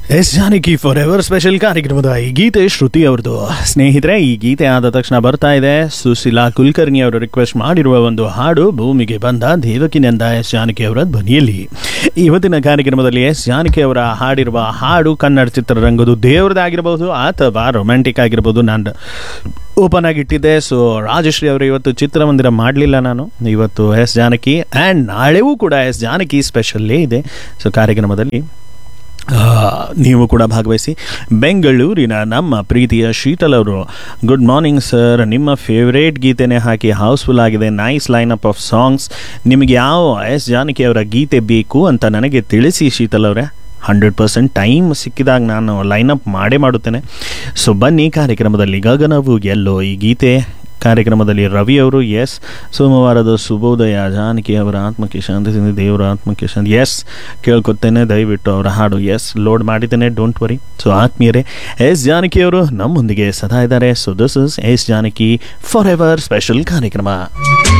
S Janaki for ever special ಕಾರ್ಯಕ್ರಮದ ಈ ಗೀತೆ ಶ್ರುತಿ ಅವ್ರದ್ದು ಸ್ನೇಹಿತರೆ ಈ ಗೀತೆ ಆದ ತಕ್ಷಣ ಬರ್ತಾ ಇದೆ ಸುಶೀಲಾ ಕುಲಕರ್ಣಿ ಅವರು ರಿಕ್ವೆಸ್ಟ್ ಮಾಡಿರುವ ಒಂದು ಹಾಡು ಭೂಮಿಗೆ ಬಂದ ದೇವಕಿನಂದ ಎಸ್ ಜಾನಕಿ ಅವರ ಧ್ವನಿಯಲ್ಲಿ ಇವತ್ತಿನ ಕಾರ್ಯಕ್ರಮದಲ್ಲಿ ಎಸ್ ಜಾನಕಿ ಅವರ ಹಾಡಿರುವ ಹಾಡು ಕನ್ನಡ ಚಿತ್ರರಂಗದ್ದು ದೇವ್ರದ್ದಾಗಿರ್ಬೋದು ಅಥವಾ ರೊಮ್ಯಾಂಟಿಕ್ ಆಗಿರ್ಬೋದು ನಾನು ಓಪನ್ ಆಗಿಟ್ಟಿದ್ದೆ ಸೊ ರಾಜಶ್ರೀ ಅವರು ಇವತ್ತು ಚಿತ್ರಮಂದಿರ ಮಾಡಲಿಲ್ಲ ನಾನು ಇವತ್ತು ಎಸ್ ಜಾನಕಿ ಆ್ಯಂಡ್ ನಾಳೆವೂ ಕೂಡ ಎಸ್ ಜಾನಕಿ ಸ್ಪೆಷಲ್ಲೇ ಇದೆ ಸೊ ಕಾರ್ಯಕ್ರಮದಲ್ಲಿ ಆ, ನೀವು ಕೂಡ ಭಾಗವಹಿಸಿ ಬೆಂಗಳೂರಿನ ನಮ್ಮ ಪ್ರೀತಿಯ ಶೀತಲ್ ಅವರು ಗುಡ್ ಮಾರ್ನಿಂಗ್ ಸರ್ ನಿಮ್ಮ ಫೇವ್ರೇಟ್ ಗೀತೆನೇ ಹಾಕಿ ಹೌಸ್ಫುಲ್ ಆಗಿದೆ nice line up of songs ನಿಮಗೆ ಯಾವ ಎಸ್ ಜಾನಕಿ ಅವರ ಗೀತೆ ಬೇಕು ಅಂತ ನನಗೆ ತಿಳಿಸಿ ಶೀತಲ್ ಅವರೇ ಹಂಡ್ರೆಡ್ ಪರ್ಸೆಂಟ್ ಟೈಮ್ ಸಿಕ್ಕಿದಾಗ ನಾನು ಲೈನಪ್ ಮಾಡೇ ಮಾಡುತ್ತೇನೆ ಸೊ ಬನ್ನಿ ಕಾರ್ಯಕ್ರಮದಲ್ಲಿ ಗಗನವು ಎಲ್ಲೋ ಈ ಗೀತೆ ಕಾರ್ಯಕ್ರಮದಲ್ಲಿ ರವಿ ಅವರು ಎಸ್ ಸೋಮವಾರದ ಶುಭೋದಯ ಜಾನಕಿ ಅವರ ಆತ್ಮಕ್ಕೆ ಶಾಂತಿ ಸಿಂಧಿ ದೇವರ ಆತ್ಮಕ್ಕೆ ಶಾಂತಿ ಎಸ್ ಕೇಳ್ಕೊತೇನೆ ದಯವಿಟ್ಟು ಅವರ ಹಾಡು ಎಸ್ ಲೋಡ್ ಮಾಡಿದ್ದೇನೆ ಡೋಂಟ್ ವರಿ ಸೊ ಆತ್ಮೀಯರೇ ಎಸ್ ಜಾನಕಿ ಅವರು ನಮ್ಮೊಂದಿಗೆ ಸದಾ ಇದ್ದಾರೆ so this is S Janaki for ever special ಕಾರ್ಯಕ್ರಮ